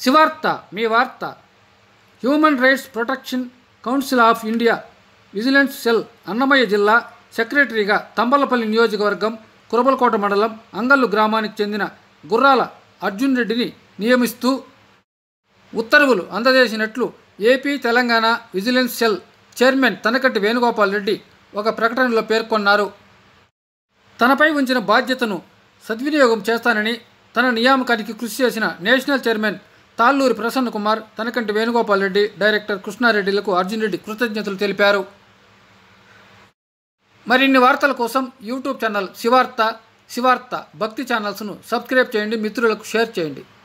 శివార్త మీ వార్త human rights protection council of India vigilance cell Annamayya జిల్లా సెక్రటరీగా తంబలపల్లి నియోజకవర్గం కురబలకోట మండలం అంగల్లు గ్రామానికి చెందిన గుర్రాల అర్జున్ రెడ్డిని నియమిస్తూ ఉత్తర్వులు అందజేసినట్లు AP Telangana vigilance cell chairman Tanakanti Venugopal Reddy ఒక ప్రకటనలో పేర్కొన్నారు తనపై ఉంచిన బాధ్యతను సద్వినియోగం చేస్తానని తన నియామకానికి కృషి చేసిన national chairman Talluri Prasanna Kumar Tanakanti Venugopal Reddy director కృష్ణారెడ్డిలకు అర్జున్ రెడ్డి కృతజ్ఞతలు తెలిపారు మరిన్ని వార్తల కోసం యూట్యూబ్ ఛానల్ శివార్త శివార్త భక్తి ఛానల్స్ను సబ్స్క్రైబ్ చేయండి మిత్రులకు షేర్ చేయండి